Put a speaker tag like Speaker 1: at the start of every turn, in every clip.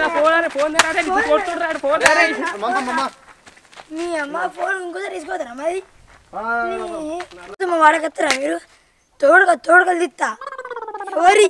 Speaker 1: Phone అరే phone తెరాడే కొట్టుడు phone తెరే
Speaker 2: మీ అమ్మ ఫోన్ ఇంకోసారి తీసుకోతారా మరి మా వాడకత్తరా మీరు తోడుగా తోడుగా తిత్తా ఎవరి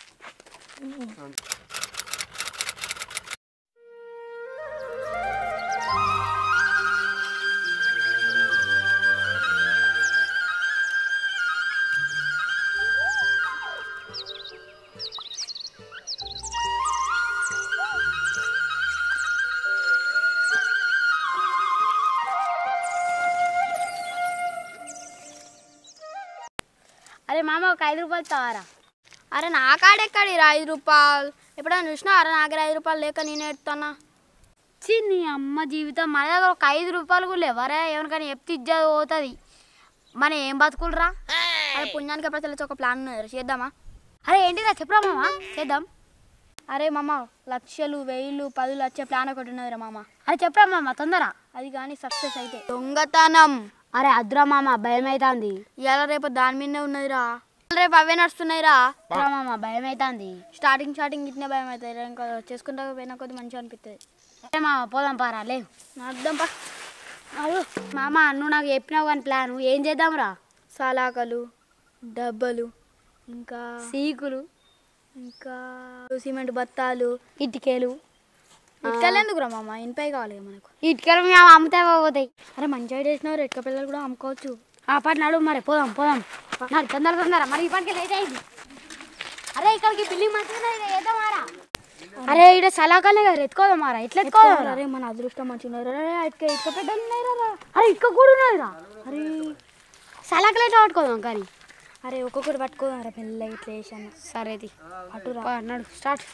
Speaker 3: అరే మామ ఒక ఐదు రూపాయలు తావారా అరే నా కాడెక్కడిరా ఐదు రూపాయలు ఎప్పుడైనా చూసినా అరే నా దగ్గర ఐదు రూపాయలు లేక నేను ఎడుతున్నా చి నీ అమ్మ జీవితం మన దగ్గర ఒక ఐదు రూపాయలు కూడా లేవరే ఎవరికైనా చెప్తే ఇజ్జత పోతుంది మన ఏం బతుకులరా అరే పుణ్యానికి ఎప్పుడు తెలిసి ఒక ప్లాన్ ఉన్నది చేద్దామా అరే ఏంటిదా చెప్పురా మామ చేద్దాం అరే మామ లక్షలు వెయ్యిలు పదులు వచ్చే ప్లాన్ ఒకటి ఉన్నదిరా మామ అరే చెప్పరా మామ తొందర అది కానీ సక్సెస్ అయితే దొంగతనం అరే అద్దురా మామ భయం అవుతుంది ఇవాళ రేపు దాని మీదనే ఉన్నదిరా ఇవాళ రేపు అవే నడుస్తున్నాయిరా మామ భయం అవుతుంది స్టార్టింగ్ స్టార్టింగ్ ఇట్నే భయం అవుతుంది ఇంకా చేసుకుంటా పోయిన కొద్ది మంచిగా అనిపిస్తుంది అరే మామ పోదాం పారా లేవు నడుద్దాం పా అయ్యో మామ నువ్వు నాకు చెప్పినావు కానీ ప్లాన్ ఏం చేద్దాంరా సలాకలు డబ్బలు ఇంకా సీకులు ఇంకా సిమెంట్ బత్తాలు ఇటుకలు ఇటుకలు ఎందుకురా మామ ఇనిపై కావాలి కదా మనకు ఇటుకలు మేము అమ్ముతా పోతాయి అరే మంచి ఐడియా వేసినావు ఇటుక పిల్లలు కూడా అమ్ముకోవచ్చు ఆ పాటు నడు మరి పోదాం పోదాం నడు తొందర తొందర మరి ఇప్పటికే లేట్ అయింది అరే ఇక్కడికి బిల్డింగ్ మంచిగా ఏదో మారా అరే ఇక్కడ సలాకాలే కదా ఎత్తుకోదాం మారా ఎట్లా ఎత్తుకోదాం అరే మన అదృష్టం మంచిగా అరే ఇటుక ఇటుక పెద్దలు ఉన్నాయి రా అరే ఇటుక కూడా ఉన్నాయి రా అరే సలాకలు ఎట్లా పట్టుకోదాం కానీ అరే ఒక్కొక్కటి పట్టుకోదాం రా మెల్ల ఇట్లా వేసాను సరే అది అటు రా నడు స్టార్ట్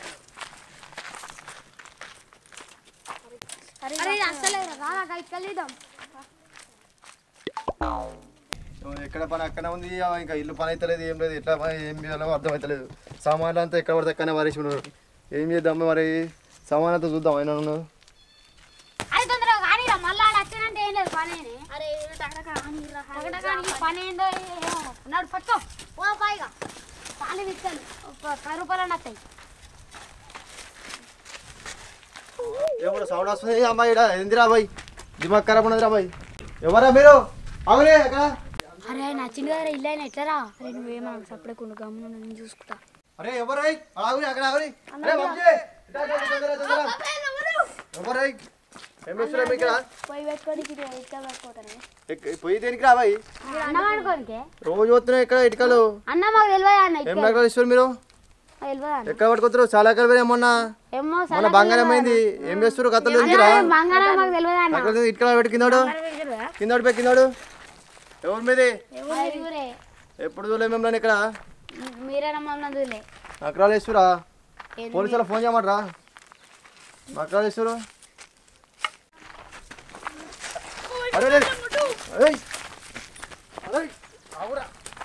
Speaker 3: అరే అసలే రా ఇక్కలేదాం
Speaker 4: ఎక్కడ పని అక్కడ ఉంది ఆ ఇంకా ఇల్లు పని అవుతలేదు ఏం లేదు ఎట్లా పని ఏం చేయాలో అర్థం అవుతలేదు సామాన్లు అంతా ఎక్కడ పడితే అక్కడనే వారేసి ఉన్నారు ఏం చేద్దాం మరి సామాన్ అంతా చూద్దాం అయినా ఉన్నాడు
Speaker 3: అది తొందరగా కానీరా మళ్ళీ ఆడ వచ్చానంటే ఏం లేదు పని అరే టకటకానికి పని ఏందో ఏమో ఉన్నాడు పట్టుకో ఓ పైగా పాలు విత్తాలు ఒక పది రూపాయలు అని వస్తాయి
Speaker 4: ఏమో సౌండ్ వస్తుంది అమ్మాయి ఈడ ఏందిరా బాయ్ దిమాగ్ ఖరాబ్ ఉన్నదిరా బాయ్ ఎవరా మీరు అవునే అక్కడ
Speaker 3: అరే నచ్చింది కదా ఇల్లు అయినా ఎట్లరా అరే నువ్వేమో సప్పుడే కొండు గమ్మున నేను చూసుకుంటా
Speaker 4: అరే ఎవరు ఆగురి అక్కడ ఆగురి అరే బాబుజీ ఇట్లా ఇట్లా తొందరగా, తొందరగా. ఎవరు ఏం చేస్తున్నారు మీరు ఇక్కడ
Speaker 3: పోయి పెట్టుకోనికి ఇటుక పెట్టుకోవటమే
Speaker 4: ఎక్- పోయి దేనికి రా బాయ్
Speaker 3: అన్నం అనుకోనికే
Speaker 4: రోజు వస్తున్నాయి ఇక్కడ ఇటుకలు
Speaker 3: అన్న మాకు తెలియదు అన్న
Speaker 4: ఏం నగరాలు ఇస్తారు మీరు
Speaker 3: మాకు తెలియదు అన్న
Speaker 4: ఎక్కడ పట్టుకొస్తారు చాలా ఎక్కడ మొన్న
Speaker 3: ఏమో
Speaker 4: మన బంగారం అయింది ఏం చేస్తారు కథలు ఎందుకురా
Speaker 3: బంగారం మాకు తెలియదు అన్న
Speaker 4: అక్కడ ఇటుకలు పెట్టి కిందాడు కిందాడు పే కిందాడు ఎవరి మీది
Speaker 3: ఊరే
Speaker 4: ఎప్పుడు చూడలేదు మిమ్మల్ని ఇక్కడ
Speaker 3: మీరే నమ్మన్నదులే
Speaker 4: నకరాలు వేస్తురా పోలీసులు ఫోన్ చేయమంటారా నకరాలు వేస్తారు అరే అరే, ఏయ్. అరే, ఆగురా.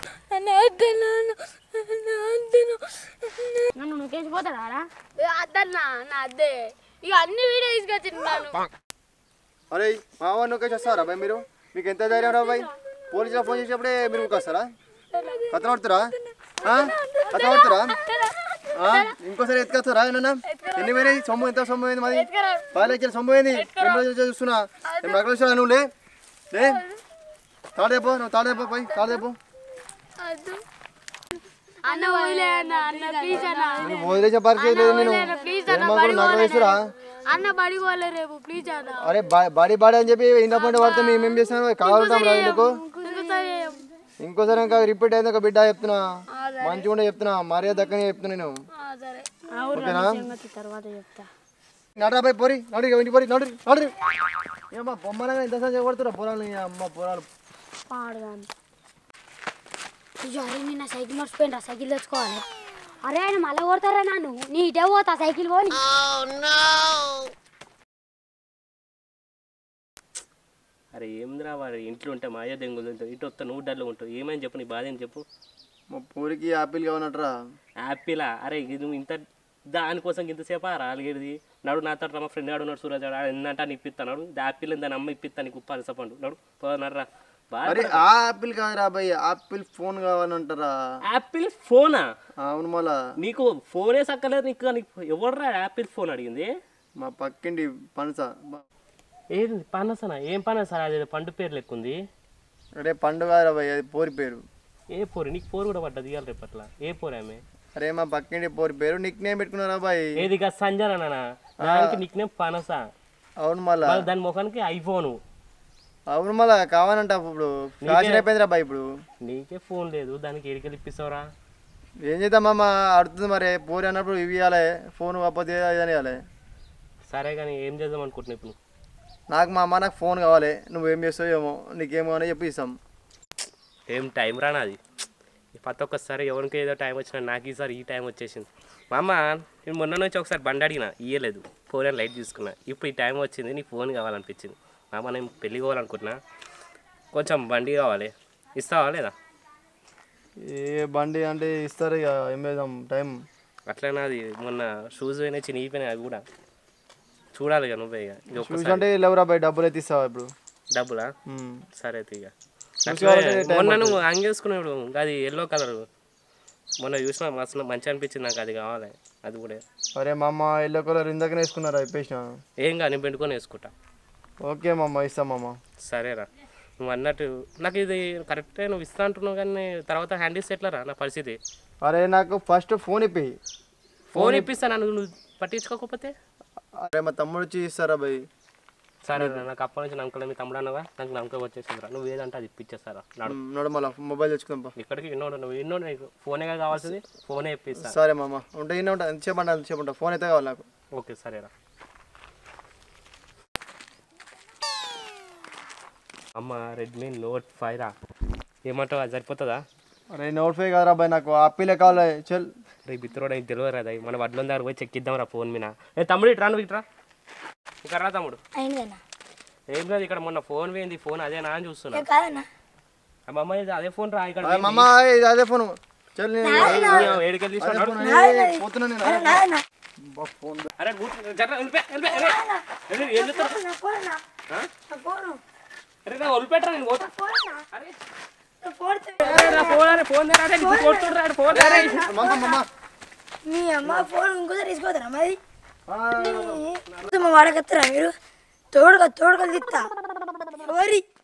Speaker 3: నన్ను నువ్వేసిపోతాడా అద్దన్నా నా అద్దే ఇక అన్ని వీడియో తీసుకొచ్చిన్నాను
Speaker 4: అరే మా వాడిని నొక్కేసి వస్తారా బాయ్ మీరు మీకు ఎంత ధైర్యం రా బాయ్ పోలీసులు ఫోన్ చేసినప్పుడే మీరు వస్తారా కథ పడుతురా కథ పడుతురా ఇంకోసారి ఎత్తుకొస్తారా ఏమన్నా ఎన్ని పోయినాయి సొమ్ము ఎంత సొమ్ము అయింది మాది బాగా ఇచ్చిన సొమ్ము అయింది ఎన్ని రోజులు చూస్తున్నా నేను నగలు నువ్వు లే లే తాడేపో నువ్వు తాడేపో పోయి తాడేపో
Speaker 3: అన్న వదిలే అన్న అన్న ప్లీజ్ అన్న
Speaker 4: నువ్వు వదిలేసే పరిస్థితి లేదు నేను
Speaker 3: ప్లీజ్
Speaker 4: ఏం మాకు నగలు వేస్తురా
Speaker 3: అన్న బడి పోలే రేపు ప్లీజ్ అన్న
Speaker 4: అరే బా- బాడీ బాడీ అని చెప్పి ఇంట్లో పంట పడితే మేము ఏం చేస్తాను కావాలంటాం రా వీళ్ళకు
Speaker 3: ఇంకోసారి
Speaker 4: ఇంకోసారి ఇంకా రిపీట్ అయింది ఒక బిడ్డ చెప్తున్నా మంచిగా ఉండే చెప్తున్నా మర్యాద దక్కని చెప్తున్నా నేను
Speaker 3: సరే
Speaker 4: ఓకేనా
Speaker 3: తర్వాత చెప్తా
Speaker 4: నడరాబాయ్ పోరి నడు ఇక ఇంటి పోరి నడు నడు ఏమ్మా బొమ్మనగా ఇంత సంజయ్ కొడుతురా పొలాలు ఈ అమ్మ పొలాలు
Speaker 3: పాడదాను అరే నిన్న సైకిల్ మర్చిపోయినరా సైకిల్ తెచ్చుకోవాలి అరే ఆయన మళ్ళీ కొడతారా నన్ను నీ ఇటే పోతా సైకిల్ పోని
Speaker 1: అరే ఏందిరా వాడు ఇంట్లో ఉంటే మా అయ్య దెంగులు ఉంటావు ఇటు వస్తా నువ్వు డల్లు ఉంటావు ఏమని చెప్పు నీ బాధ ఏం చెప్పు
Speaker 4: మా పూరికి యాపిల్ కావనట్రా
Speaker 1: యాపిలా అరే ఇది నువ్వు ఇంత దానికోసం ఇంతసేపు రాలిగేది నడు నా తట మా ఫ్రెండ్ ఆడు ఉన్నాడు సూరజ్ ఆడు ఎన్నంట అని ఇప్పిస్తాడు ఇది యాపిల్ దాని అమ్మ ఇప్పిస్తా నీకు ఉప్పు అలసపండు నడు పోనర్రా బాగా
Speaker 4: అరే ఆ యాపిల్ కాదురా బాయ్ యాపిల్ ఫోన్ కావాలంటారా
Speaker 1: యాపిల్ ఫోనా
Speaker 4: అవును మళ్ళా
Speaker 1: నీకు ఫోనే సక్కలేదు నీకు నీకు ఎవడరా యాపిల్ ఫోన్ అడిగింది
Speaker 4: మా పక్కింటి పనస
Speaker 1: ఏంది పనసనా ఏం పనస అది పండు పేరు లెక్కుంది
Speaker 4: అరే పండు కాదురా బాయ్ అది పోరి పేరు
Speaker 1: ఏ పోరు నీకు పోరు కూడా పడ్డది ఇవాళ రేపట్ల ఏ పోరు ఆమె
Speaker 4: అరే మా పక్కింటి పోరి పేరు నిక్ నేమ్ పెట్టుకున్నారా బాయ్
Speaker 1: ఏది కాదు సంజన నాన్న దానికి నీకు నేమ్ పనస
Speaker 4: అవును మళ్ళా
Speaker 1: మళ్ళీ దాని ముఖానికి ఐఫోను
Speaker 4: అవును మళ్ళా కావాలంట ఇప్పుడు ఫ్యాషన్ అయిపోయిందిరా బాయ్ ఇప్పుడు
Speaker 1: నీకే ఫోన్ లేదు దానికి ఏడికెళ్ళి ఇప్పిస్తావురా
Speaker 4: ఏం చేద్దామా అడుగుతుంది మరి పోరి అన్నప్పుడు ఇవి ఇవ్వాలి ఫోన్ కాకపోతే అది అని ఇవ్వాలి
Speaker 1: సరే కానీ ఏం చేద్దాం అనుకుంటున్నా ఇప్పుడు
Speaker 4: నాకు మా అమ్మ నాకు ఫోన్ కావాలి నువ్వేం చేస్తావు ఏమో నీకేమో అని చెప్పి ఇస్తాం
Speaker 1: ఏం టైం రానా అది ప్రతి ఒక్కసారి ఎవరికి ఏదో టైం వచ్చినా నాకు ఈసారి ఈ టైం వచ్చేసింది మా అమ్మ నేను మొన్న నుంచి ఒకసారి బండి అడిగిన ఇయ్యలేదు ఫోన్ అని లైట్ తీసుకున్నా ఇప్పుడు ఈ టైం వచ్చింది నీకు ఫోన్ కావాలనిపించింది మా అమ్మ నేను పెళ్ళి కావాలనుకుంటున్నా కొంచెం బండి కావాలి ఇస్తావా లేదా
Speaker 4: ఏ బండి అంటే ఇస్తారు ఇక ఏం చేద్దాం టైం
Speaker 1: అట్లనే అది మొన్న షూస్ పోయినా చినిగిపోయినాయి అవి కూడా చూడాలి ఇక నువ్వే ఇక ఇది
Speaker 4: చూసి
Speaker 1: ఒక్కసారి
Speaker 4: అంటే లేవురా బాయ్ డబ్బులు అయితే ఇస్తావా ఇప్పుడు
Speaker 1: డబ్బులా
Speaker 4: ఉమ్.
Speaker 1: సరే అయితే ఇక
Speaker 4: కావాలంటే
Speaker 1: అట్లే మొన్న నువ్వు అంగేసుకున్నాడు అది ఎల్లో కలర్ మొన్న చూసిన మస్తు మంచి అనిపించింది నాకు అది కావాలి అది కూడా
Speaker 4: అరే మా అమ్మ ఎల్లో కలర్ ఇందాకనే వేసుకున్నారా ఇప్పేసిన
Speaker 1: ఏం కానీ నేను పెట్టుకొని వేసుకుంటా
Speaker 4: ఓకే మామ ఇస్తాం మామ
Speaker 1: సరేరా నువ్వు అన్నట్టు నాకు ఇది కరెక్టే నువ్వు ఇస్తా అంటున్నావు కానీ తర్వాత హ్యాండిల్స్ ఎట్లారా నా పరిస్థితి
Speaker 4: అరే నాకు ఫస్ట్ ఫోన్ ఇప్పి
Speaker 1: ఫోన్ ఇప్పిస్తా నన్ను నువ్వు పట్టించుకోకపోతే
Speaker 4: అరే మా తమ్ముడు వచ్చి ఇస్తారా బాయ్
Speaker 1: సరే నాకు అప్పటి నుంచి నమ్మకం మీ తమ్ముడు అన్నవా నాకు నమ్మకం వచ్చేసిందిరా నువ్వు ఏదంటే అది ఇప్పించేస్తారా నాడు
Speaker 4: ఉమ్, నడు మళ్ళా మొబైల్ తెచ్చుకుందాం పా.
Speaker 1: ఇక్కడికి ఇన్నోడు నువ్వు ఇన్నోడు నీకు ఫోనే కావాల్సింది ఫోనే ఇప్పిస్తా
Speaker 4: సరే మామ ఉంటే ఇన్న ఉంటా ఎంతసేపు అంటే అంతసేపు ఉంటా ఫోన్ అయితే కావాలి నాకు
Speaker 1: ఓకే సరేరా అమ్మ రెడ్మీ నోట్ ఫైవ్ రా ఏమంటావు అది సరిపోతుందా
Speaker 4: అరే నోట్ ఫైవ్ కదరా బాయ్ నాకు ఆపిలే కావాలి చల్
Speaker 1: రేపు బిత్తురోడు నీకు తెలియదు అది మన వడ్ల దగ్గర పోయి చెక్కిద్దాం రా ఫోన్ మీద ఏ తమ్ముడు ఇట్రా నువ్వు ఇట్రా ఇంకా రా తమ్ముడు
Speaker 2: అయిందన్నా
Speaker 1: ఏం లేదు ఇక్కడ మొన్న ఫోన్ పోయింది ఫోన్ అదేనా అని చూస్తున్నా
Speaker 2: ఏ కాదన్నా
Speaker 1: అమ్మ ఇది అదే ఫోన్ రా ఇక్కడ
Speaker 4: అరే మామ ఇది అదే ఫోన్ చల్ నేను
Speaker 1: ఏడికెళ్ళి
Speaker 4: అదే
Speaker 1: తీసుకున్నాడు
Speaker 4: ఫోన్ ఏ, పోతున్నా నేను
Speaker 2: అరే నాదన్నా
Speaker 4: బా, ఫోన్
Speaker 1: అరే కూర్చో, జర్ర, వెళ్ళిపో, వెళ్ళిపో, వెళ్ళిపో. వెళ్ళి, ఏం చేస్తావు?
Speaker 2: నా ఫోన్ అన్నా
Speaker 1: ఆ?
Speaker 2: నా ఫోను
Speaker 1: అరే నా వదిలిపెట్టరా నేను పోతా
Speaker 2: ఫోన్ అన్నా
Speaker 1: అరే
Speaker 2: నా ఫోన్ తే-
Speaker 1: అరే, నా ఫోన్ అరే ఫోన్ తెరా, అరే నీకు కొడుతుండ్రా, అరే ఫోన్ తెరా.
Speaker 4: మామ మామ
Speaker 2: మీ అమ్మ ఫోన్ ఇంకోసారి తీసుకోతారా మరి
Speaker 4: ఆ,
Speaker 2: మా వాడకత్తరా మీరు తోడుగా తోడుగా తిత్తా ఎవరి